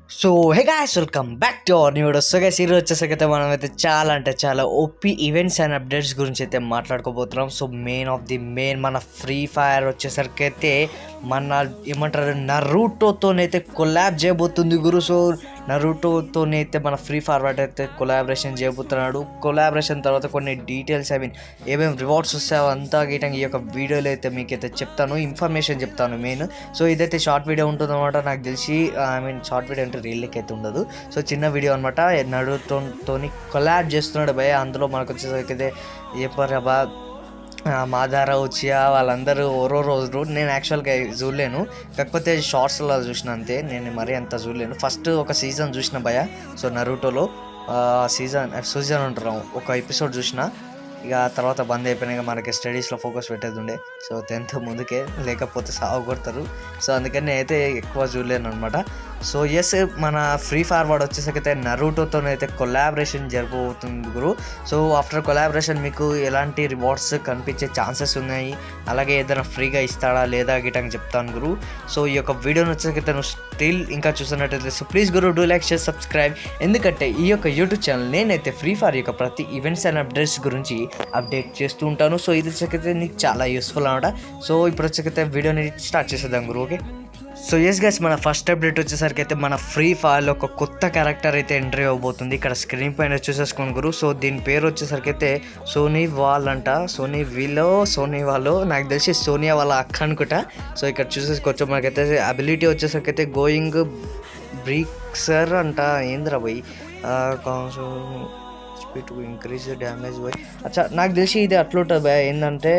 so hey guys welcome back to our new video so guys ఈరోజు వచ్చేసరికి అయితే మనం అయితే చాలా అంటే చాలా ఓపీ ఈవెంట్స్ అండ్ అప్డేట్స్ గురించి అయితే మాట్లాడుకోబోతున్నాం so main of the main మన ఫ్రీ ఫైర్ వచ్చేసరికి అయితే మన ఏమంటారు నరూటోతోనైతే కొలాబ్ చేయబోతుంది గురు సో నరూటోతోనైతే మన ఫ్రీ ఫార్వర్డ్ అయితే కొలాబరేషన్ చేయబోతున్నాడు కొలాబరేషన్ తర్వాత కొన్ని డీటెయిల్స్ ఐ మీన్ ఏమేమి రివార్డ్స్ వస్తాయో అంతా గీటంగా ఈ యొక్క వీడియోలో అయితే మీకైతే చెప్తాను ఇన్ఫర్మేషన్ చెప్తాను మెయిన్ సో ఇదైతే షార్ట్ వీడియో ఉంటుందన్నమాట నాకు తెలిసి ఐ మీన్ షార్ట్ వీడియో అంటే రీల్కి అయితే ఉండదు సో చిన్న వీడియో అనమాట నడుతోని కొలాబ్ చేస్తున్నాడు భయ అందులో మనకు వచ్చేసరికి అయితే చెప్పారబ్బా మాదార వచ్చియా వాళ్ళందరూ ఓరో రోజు నేను యాక్చువల్గా చూడలేను కాకపోతే షార్ట్స్లో చూసిన అంతే నేను మరీ అంత చూడలేను ఫస్ట్ ఒక సీజన్ చూసిన భయ సో నరూటోలో సీజన్ సీజన్ ఉంటాం ఒక ఎపిసోడ్ చూసిన ఇక తర్వాత బంద్ అయిపోయినాక మనకి స్టడీస్లో ఫోకస్ పెట్టేది ఉండే సో టెన్త్ ముందుకే లేకపోతే సాగు కొడతారు సో అందుకని నేనైతే ఎక్కువ చూడలేను అనమాట సో ఎస్ మన ఫ్రీ ఫార్వర్డ్ వచ్చేసరికి నరూటోతో అయితే కొలాబరేషన్ జరగబోతుంది గురు సో ఆఫ్టర్ కొలాబరేషన్ మీకు ఎలాంటి రివార్డ్స్ కనిపించే ఛాన్సెస్ ఉన్నాయి అలాగే ఏదైనా ఫ్రీగా ఇస్తాడా లేదా గిటంగా చెప్తాను గురు సో ఈ యొక్క వీడియోని వచ్చేసరికి నువ్వు స్టిల్ ఇంకా చూస్తున్నట్టయితే సో ప్లీజ్ గురు డూ లైక్ షేర్ సబ్స్క్రైబ్ ఎందుకంటే ఈ యొక్క యూట్యూబ్ ఛానల్ నేనైతే ఫ్రీ ఫైర్ యొక్క ప్రతి ఈవెంట్స్ అండ్ అప్డేట్స్ గురించి అప్డేట్ చేస్తూ ఉంటాను సో ఇది వచ్చేకైతే నీకు చాలా యూస్ఫుల్ అనమాట సో ఇప్పుడు వచ్చేకైతే వీడియోని స్టార్ట్ చేసేద్దాం గురు ఓకే సో ఎస్ గైస్ మన ఫస్ట్ అప్డేట్ వచ్చేసరికి అయితే మన ఫ్రీ ఫైర్లో ఒక కొత్త క్యారెక్టర్ అయితే ఎంట్రీ అవ్వబోతుంది ఇక్కడ స్క్రీన్ పైన చూసేసుకోండి గురు సో దీని పేరు వచ్చేసరికి అయితే సోనీ వాల్ అంట సోనీ వీలో సోనీ వాళ్ళు నాకు తెలిసి సోనియా వాళ్ళ అక్క అనుకుంటా సో ఇక్కడ చూసేసుకోవచ్చు మనకైతే అబిలిటీ వచ్చేసరికి అయితే గోయింగ్ బ్రీక్సర్ అంట ఏందిరా పోయి స్పీడ్ ఇంక్రీజ్ డ్యామేజ్ బై అచ్చా నాకు తెలిసి ఇది అట్లుంటుంది భయ ఏంటంటే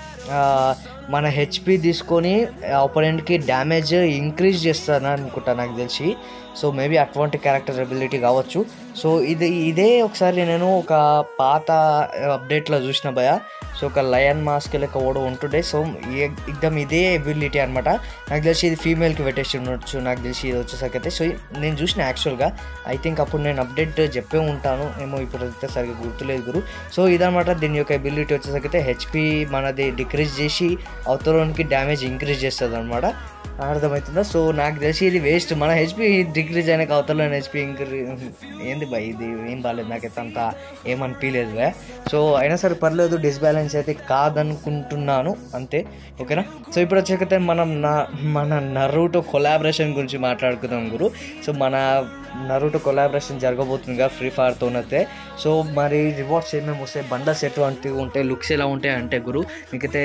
మన హెచ్పి తీసుకొని ఆపోనెంట్కి డ్యామేజ్ ఇంక్రీజ్ చేస్తాను అనుకుంటా నాకు తెలిసి సో మేబీ అటువంటి క్యారెక్టర్ ఎబిలిటీ కావచ్చు సో ఇది ఇదే ఒకసారి నేను ఒక పాత అప్డేట్లో చూసిన భయ సో ఒక లయన్ మాస్క్ లెక్క ఓడ ఉంటుండే సో ఎగ్దమ్ ఇదే ఎబిలిటీ అనమాట నాకు తెలిసి ఇది ఫీమేల్కి పెట్టేసి ఉండొచ్చు నాకు తెలిసి ఇది వచ్చేసరికి అయితే సో నేను చూసిన యాక్చువల్గా ఐ థింక్ అప్పుడు నేను అప్డేట్ చెప్పే ఉంటాను ఏమో ఇప్పుడు అయితే సరిగ్గా గుర్తులేదు గురు సో ఇదనమాట దీని యొక్క ఎబిలిటీ వచ్చేసరికి అయితే హెచ్పి మనది డిక్రీజ్ చేసి అవతలోనికి డ్యామేజ్ ఇంక్రీజ్ చేస్తుంది అనమాట అర్థమవుతుందా సో నాకు తెలిసి ఇది వేస్ట్ మన హెచ్పి డిక్రీజ్ అయినాక అవతల హెచ్పి ఇంక్రీ ఏంది బా ఇది ఏం బాగాలేదు నాకైతే అంత ఏమనిపించలేదు బా సో అయినా సరే పర్లేదు డిస్బ్యాలెన్స్ అయితే కాదనుకుంటున్నాను అంతే ఓకేనా సో ఇప్పుడు వచ్చేకైతే మనం నా మన నరూటో కొలాబరేషన్ గురించి మాట్లాడుకుందాం గురు సో మన నరూటో కొలాబరేషన్ జరగబోతుందిగా ఫ్రీ ఫైర్తోనైతే సో మరి రివార్డ్స్ ఏమేమి వస్తాయి బండల్స్ ఎటువంటివి ఉంటాయి లుక్స్ ఎలా ఉంటాయి అంటే గురు మీకైతే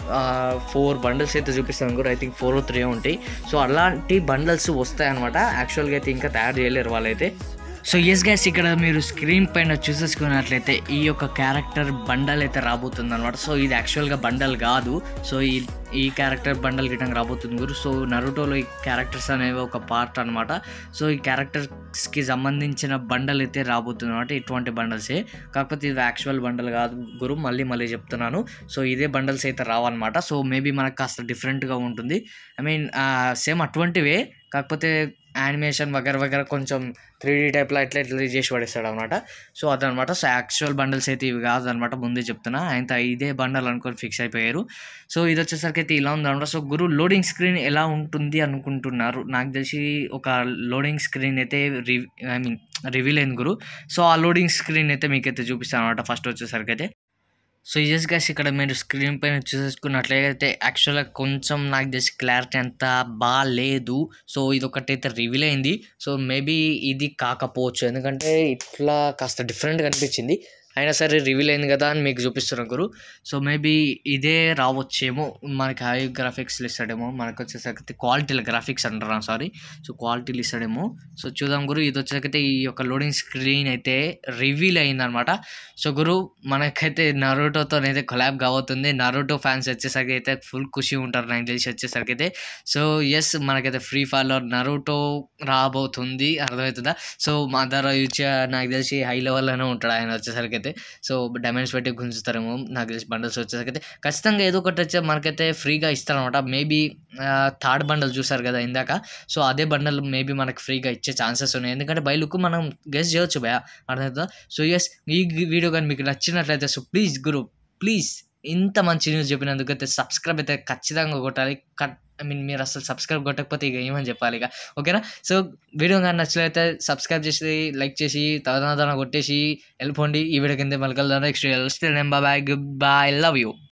ఫోర్ బండల్స్ అయితే చూపిస్తాను గురు ఐ థింక్ ఫోర్ త్రీ ఉంటాయి సో అలాంటి బండల్స్ వస్తాయి అనమాట యాక్చువల్గా అయితే ఇంకా తయారు చేయలేరు వాళ్ళైతే సో ఎస్ గ్యాస్ ఇక్కడ మీరు స్క్రీన్ పైన చూసేసుకున్నట్లయితే ఈ యొక్క క్యారెక్టర్ బండల్ అయితే రాబోతుంది అనమాట సో ఇది యాక్చువల్గా బండల్ కాదు సో ఈ ఈ క్యారెక్టర్ బండల్ గిటంగా రాబోతుంది గురు సో నరుటోలో ఈ క్యారెక్టర్స్ అనేవి ఒక పార్ట్ అనమాట సో ఈ క్యారెక్టర్స్కి సంబంధించిన బండల్ అయితే రాబోతుంది అనమాట ఇటువంటి బండల్సే కాకపోతే ఇది యాక్చువల్ బండల్ కాదు గురు మళ్ళీ మళ్ళీ చెప్తున్నాను సో ఇదే బండల్స్ అయితే రావన్నమాట సో మేబీ మనకు కాస్త డిఫరెంట్గా ఉంటుంది ఐ మీన్ సేమ్ అటువంటివే కాకపోతే యానిమేషన్ వగర వగర కొంచెం త్రీ డీ టైప్లో ఇట్లా ఇట్లా చేసి పడేస్తాడు అనమాట సో అదనమాట సో యాక్చువల్ బండల్స్ అయితే ఇవి కాదనమాట ముందే చెప్తున్నా ఆయన ఇదే బండల్ అనుకొని ఫిక్స్ అయిపోయారు సో ఇది వచ్చేసరికి అయితే ఇలా ఉందన్నమాట సో గురు లోడింగ్ స్క్రీన్ ఎలా ఉంటుంది అనుకుంటున్నారు నాకు తెలిసి ఒక లోడింగ్ స్క్రీన్ అయితే రి ఐ మీన్ రివీల్ అయింది గురు సో ఆ లోడింగ్ స్క్రీన్ అయితే మీకైతే చూపిస్తాను అనమాట ఫస్ట్ వచ్చేసరికి అయితే సో ఎస్ గైస్ ఇక్కడ మీరు స్క్రీన్ పైన చూసేసుకున్నట్లయితే యాక్చువల్గా కొంచెం నాకు తెలిసి క్లారిటీ అంత బాగాలేదు సో ఇది ఒకటైతే రివీల్ అయింది సో మేబీ ఇది కాకపోవచ్చు ఎందుకంటే ఇట్లా కాస్త డిఫరెంట్గా అనిపించింది అయినా సరే రివీల్ అయింది కదా అని మీకు చూపిస్తున్నాను గురు సో మేబీ ఇదే రావచ్చేమో మనకి హై గ్రాఫిక్స్లు ఇస్తాడేమో మనకు వచ్చేసరికి క్వాలిటీల గ్రాఫిక్స్ అంటారా సారీ సో క్వాలిటీలు ఇస్తాడేమో సో చూద్దాం గురు ఇది వచ్చేసరికి ఈ యొక్క లోడింగ్ స్క్రీన్ అయితే రివీల్ అయిందనమాట సో గురు మనకైతే నరోటోతో అయితే కొలాబ్ కాబోతుంది నరోటో ఫ్యాన్స్ వచ్చేసరికి అయితే ఫుల్ ఖుషి ఉంటారు నాకు తెలిసి వచ్చేసరికి అయితే సో ఎస్ మనకైతే ఫ్రీ ఫైర్లో నరోటో రాబోతుంది అర్థమవుతుందా సో మా ధర యూజ్ నాకు తెలిసి హై లెవెల్లోనే ఉంటాడు ఆయన వచ్చేసరికి అయితే సో డైమండ్స్ పెట్టి గుంజుతారేమో నాకు తెలిసి బండల్స్ వచ్చేసరికి అయితే ఖచ్చితంగా ఏదో ఒకటి వచ్చే మనకైతే ఫ్రీగా ఇస్తారనమాట మేబీ థర్డ్ బండల్ చూసారు కదా ఇందాక సో అదే బండల్ మేబీ మనకి ఫ్రీగా ఇచ్చే ఛాన్సెస్ ఉన్నాయి ఎందుకంటే బై లుక్ మనం గెస్ట్ చేయొచ్చు భయ అర్థమవుతుందా సో ఎస్ ఈ వీడియో కానీ మీకు నచ్చినట్లయితే సో ప్లీజ్ గురు ప్లీజ్ ఇంత మంచి న్యూస్ చెప్పినందుకు అయితే సబ్స్క్రైబ్ అయితే ఖచ్చితంగా కొట్టాలి కట్ ఐ మీన్ మీరు అసలు సబ్స్క్రైబ్ కొట్టకపోతే ఇక ఏమని చెప్పాలి ఇక ఓకేనా సో వీడియో కానీ నచ్చినట్లయితే సబ్స్క్రైబ్ చేసి లైక్ చేసి తదనంతరం కొట్టేసి వెళ్ళిపోండి ఈ వీడియో కింద మళ్ళీ next number bye good bye love you